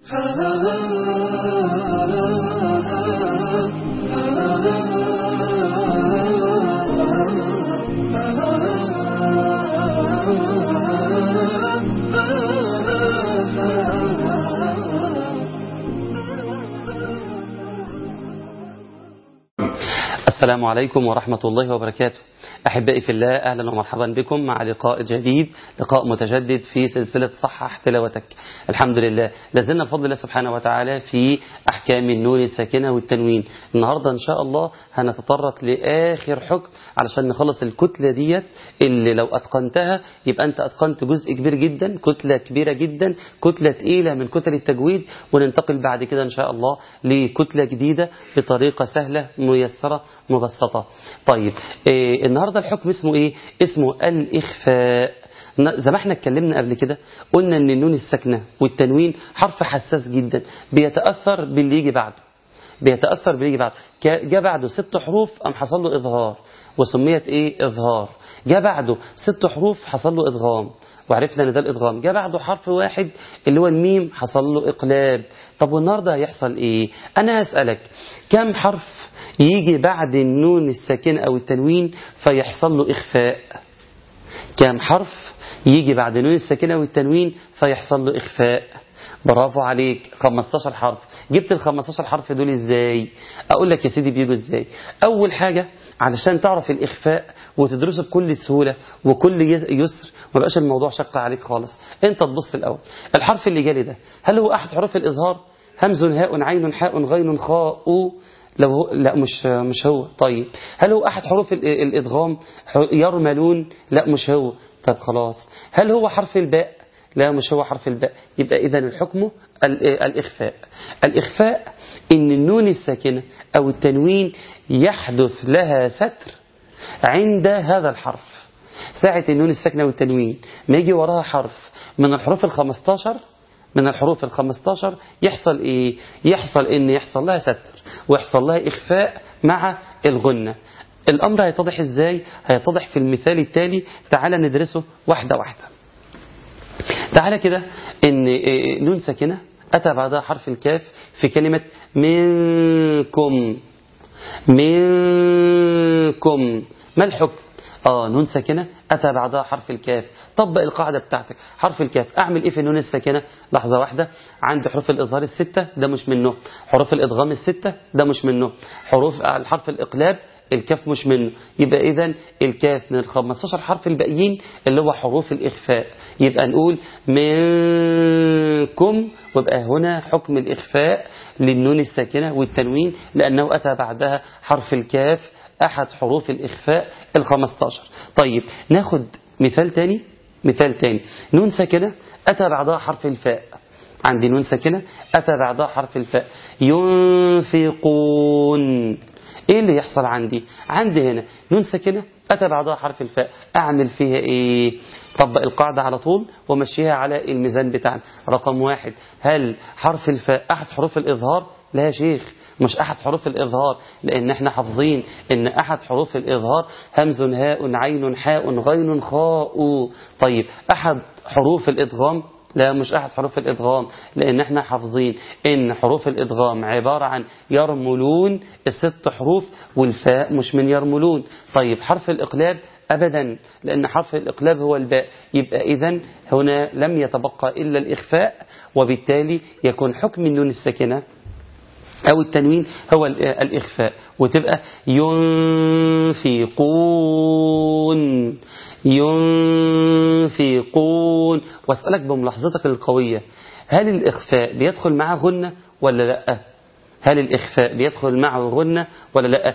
السلام عليكم ورحمة الله وبركاته أحبائي في الله أهلا ومرحبا بكم مع لقاء جديد لقاء متجدد في سلسلة صحح تلاوتك الحمد لله لازلنا بفضل الله سبحانه وتعالى في أحكام النون الساكنة والتنوين النهاردة إن شاء الله هنتطرق لآخر حكم علشان نخلص الكتلة ديت اللي لو أتقنتها يبقى أنت أتقنت جزء كبير جدا كتلة كبيرة جدا كتلة تقيلة من كتل التجويد وننتقل بعد كده إن شاء الله لكتلة جديدة بطريقة سهلة ميسرة مبسطة طيب إيه النهاردة الحكم اسمه ايه اسمه الإخفاء زي ما احنا اتكلمنا قبل كده قلنا ان النون الساكنة والتنوين حرف حساس جدا بيتأثر باللي يجي بعده بيتأثر باللي يجي بعده جاء بعده ست حروف أم حصل له إظهار وسميت ايه إظهار جاء بعده ست حروف حصل له إدغام وعرفنا ان ده الادغام جاء بعده حرف واحد اللي هو الميم حصل له اقلاب طب والنهارده هيحصل ايه انا هسالك كم حرف يجي بعد النون الساكنه او التنوين فيحصل له اخفاء كم حرف يجي بعد النون الساكنه والتنوين فيحصل له اخفاء برافو عليك 15 حرف جبت ال 15 حرف دول ازاي اقول لك يا سيدي بيجوا ازاي اول حاجة علشان تعرف الاخفاء وتدرسه بكل سهولة وكل يسر ما بقاش الموضوع شق عليك خالص انت تبص الاول الحرف اللي جالي ده هل هو احد حروف الاظهار همز هاء عين حاء غين خاء لو هو لا مش مش هو طيب هل هو احد حروف الادغام يرملون لا مش هو طب خلاص هل هو حرف الباء لا مش هو حرف الباء يبقى إذا الحكم الإخفاء الإخفاء إن النون الساكنة أو التنوين يحدث لها ستر عند هذا الحرف ساعة النون الساكنة والتنوين ما يجي وراها حرف من الحروف الخمستاشر من الحروف الخمستاشر يحصل إيه يحصل إن يحصل لها ستر ويحصل لها إخفاء مع الغنة الأمر هيتضح إزاي هيتضح في المثال التالي تعال ندرسه واحدة واحدة تعالى كده ان نون ساكنه اتى بعدها حرف الكاف في كلمه منكم منكم ما الحكم اه نون ساكنه اتى بعدها حرف الكاف طبق القاعده بتاعتك حرف الكاف اعمل ايه في النون الساكنه لحظه واحده عندي حروف الاظهار السته ده مش منه حروف الادغام السته ده مش منه حروف الحرف الاقلاب الكاف مش منه يبقى إذا الكاف من ال 15 حرف الباقيين اللي هو حروف الإخفاء يبقى نقول منكم ويبقى هنا حكم الإخفاء للنون الساكنة والتنوين لأنه أتى بعدها حرف الكاف أحد حروف الإخفاء ال 15 طيب ناخد مثال تاني مثال تاني نون ساكنة أتى بعدها حرف الفاء عندي نون ساكنة أتى بعدها حرف الفاء ينفقون ايه اللي يحصل عندي عندي هنا نون ساكنه اتى بعدها حرف الفاء اعمل فيها ايه طبق القاعده على طول ومشيها على الميزان بتاعنا رقم واحد هل حرف الفاء احد حروف الاظهار لا يا شيخ مش احد حروف الاظهار لان احنا حافظين ان احد حروف الاظهار همز هاء عين حاء غين خاء طيب احد حروف الادغام لا مش أحد حروف الإدغام لأن احنا حافظين إن حروف الإدغام عبارة عن يرملون الست حروف والفاء مش من يرملون طيب حرف الإقلاب أبدا لأن حرف الإقلاب هو الباء يبقى إذا هنا لم يتبقى إلا الإخفاء وبالتالي يكون حكم النون الساكنة أو التنوين هو الإخفاء وتبقى ينفقون ينفقون واسألك بملاحظتك القوية هل الإخفاء بيدخل معه غنة ولا لا هل الإخفاء بيدخل معه غنة ولا لا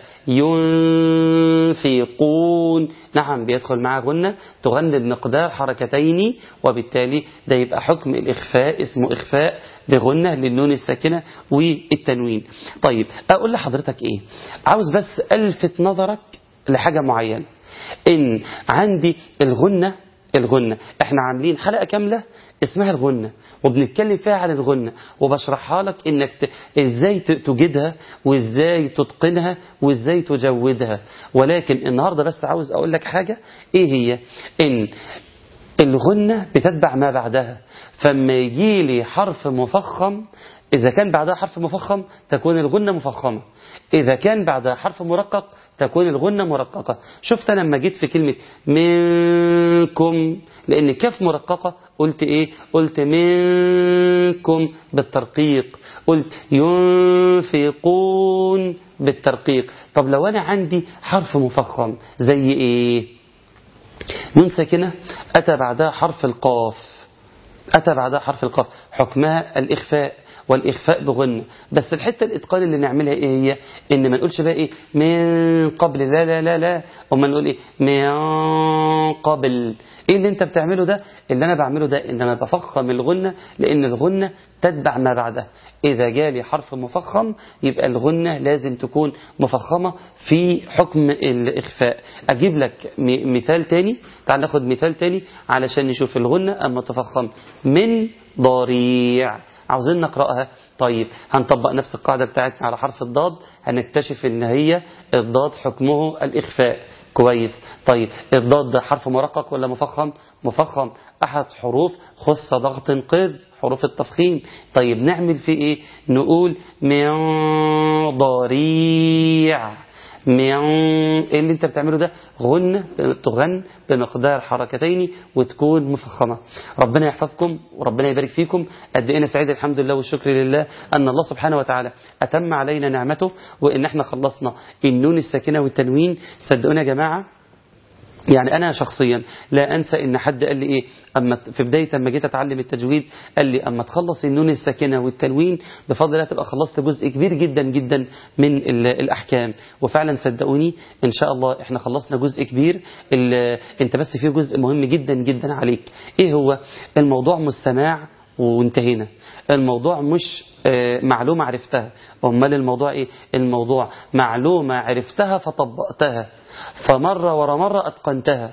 ينفقون نعم بيدخل معه غنة تغني بمقدار حركتين وبالتالي ده يبقى حكم الإخفاء اسمه إخفاء بغنة للنون الساكنة والتنوين طيب أقول لحضرتك إيه عاوز بس ألفت نظرك لحاجة معينة إن عندي الغنة الغنة احنا عاملين حلقة كاملة اسمها الغنة وبنتكلم فيها عن الغنة وبشرحها لك انك ت... ازاي تجدها وازاي تتقنها وازاي تجودها ولكن النهاردة بس عاوز اقول لك حاجة ايه هي ان الغنة بتتبع ما بعدها فما يجي لي حرف مفخم إذا كان بعدها حرف مفخم تكون الغنة مفخمة إذا كان بعدها حرف مرقق تكون الغنة مرققة شفت أنا لما جيت في كلمة منكم لأن كاف مرققة قلت إيه قلت منكم بالترقيق قلت ينفقون بالترقيق طب لو أنا عندي حرف مفخم زي إيه نون ساكنة أتى بعدها حرف القاف أتى بعدها حرف القاف حكمها الإخفاء والإخفاء بغنة بس الحتة الإتقان اللي نعملها إيه هي إن ما نقولش بقى إيه من قبل لا لا لا لا وما نقول إيه من قبل إيه اللي أنت بتعمله ده اللي أنا بعمله ده إن أنا بفخم الغنة لأن الغنة تتبع ما بعدها إذا جالي حرف مفخم يبقى الغنة لازم تكون مفخمة في حكم الإخفاء أجيب لك مثال تاني تعال ناخد مثال تاني علشان نشوف الغنة أما تفخم من ضريع عاوزين نقرأها طيب هنطبق نفس القاعدة بتاعتنا على حرف الضاد هنكتشف ان هي الضاد حكمه الإخفاء كويس طيب الضاد ده حرف مرقق ولا مفخم مفخم أحد حروف خص ضغط قد حروف التفخيم طيب نعمل فيه ايه نقول من ضريع من ايه اللي انت بتعمله ده غن تغن بمقدار حركتين وتكون مفخمة ربنا يحفظكم وربنا يبارك فيكم قد ايه سعيد الحمد لله والشكر لله ان الله سبحانه وتعالى اتم علينا نعمته وان احنا خلصنا النون الساكنة والتنوين صدقونا يا جماعة يعني أنا شخصيا لا أنسى إن حد قال لي إيه أما في بداية لما جيت أتعلم التجويد قال لي أما تخلص النون الساكنة والتنوين بفضل الله تبقى خلصت جزء كبير جدا جدا من الأحكام وفعلا صدقوني إن شاء الله إحنا خلصنا جزء كبير أنت بس فيه جزء مهم جدا جدا عليك إيه هو الموضوع مش سماع وانتهينا الموضوع مش معلومة عرفتها أمال الموضوع إيه الموضوع معلومة عرفتها فطبقتها فمرة ورا مرة أتقنتها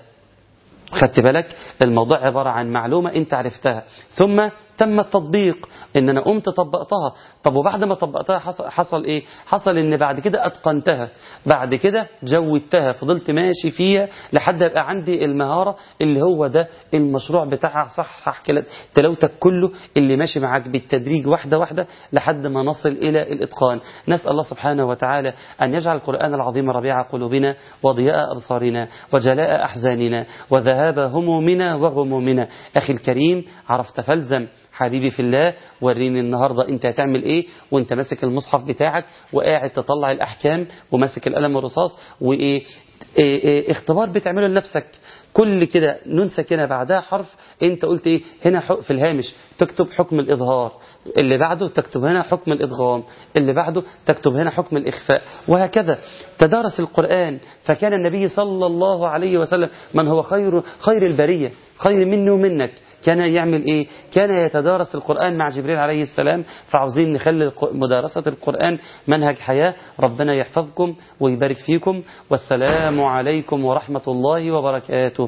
خدت بالك الموضوع عبارة عن معلومة انت عرفتها ثم تم التطبيق ان انا قمت طبقتها طب وبعد ما طبقتها حصل ايه حصل ان بعد كده اتقنتها بعد كده جودتها فضلت ماشي فيها لحد يبقى عندي المهارة اللي هو ده المشروع بتاعها صحح تلاوتك كله اللي ماشي معاك بالتدريج واحدة واحدة لحد ما نصل الى الاتقان نسأل الله سبحانه وتعالى ان يجعل القرآن العظيم ربيع قلوبنا وضياء ابصارنا وجلاء احزاننا وذهاب همومنا وغمومنا اخي الكريم عرفت فلزم حبيبي في الله وريني النهاردة انت هتعمل ايه وانت ماسك المصحف بتاعك وقاعد تطلع الاحكام وماسك القلم الرصاص وايه إيه إيه اختبار بتعمله لنفسك كل كده نون ساكنه بعدها حرف انت قلت ايه هنا في الهامش تكتب حكم الاظهار اللي بعده تكتب هنا حكم الادغام اللي بعده تكتب هنا حكم الاخفاء وهكذا تدارس القرآن فكان النبي صلى الله عليه وسلم من هو خير خير البريه خير مني ومنك كان يعمل ايه كان يتدارس القرآن مع جبريل عليه السلام فعاوزين نخلي مدارسة القرآن منهج حياة ربنا يحفظكم ويبارك فيكم والسلام عليكم ورحمة الله وبركاته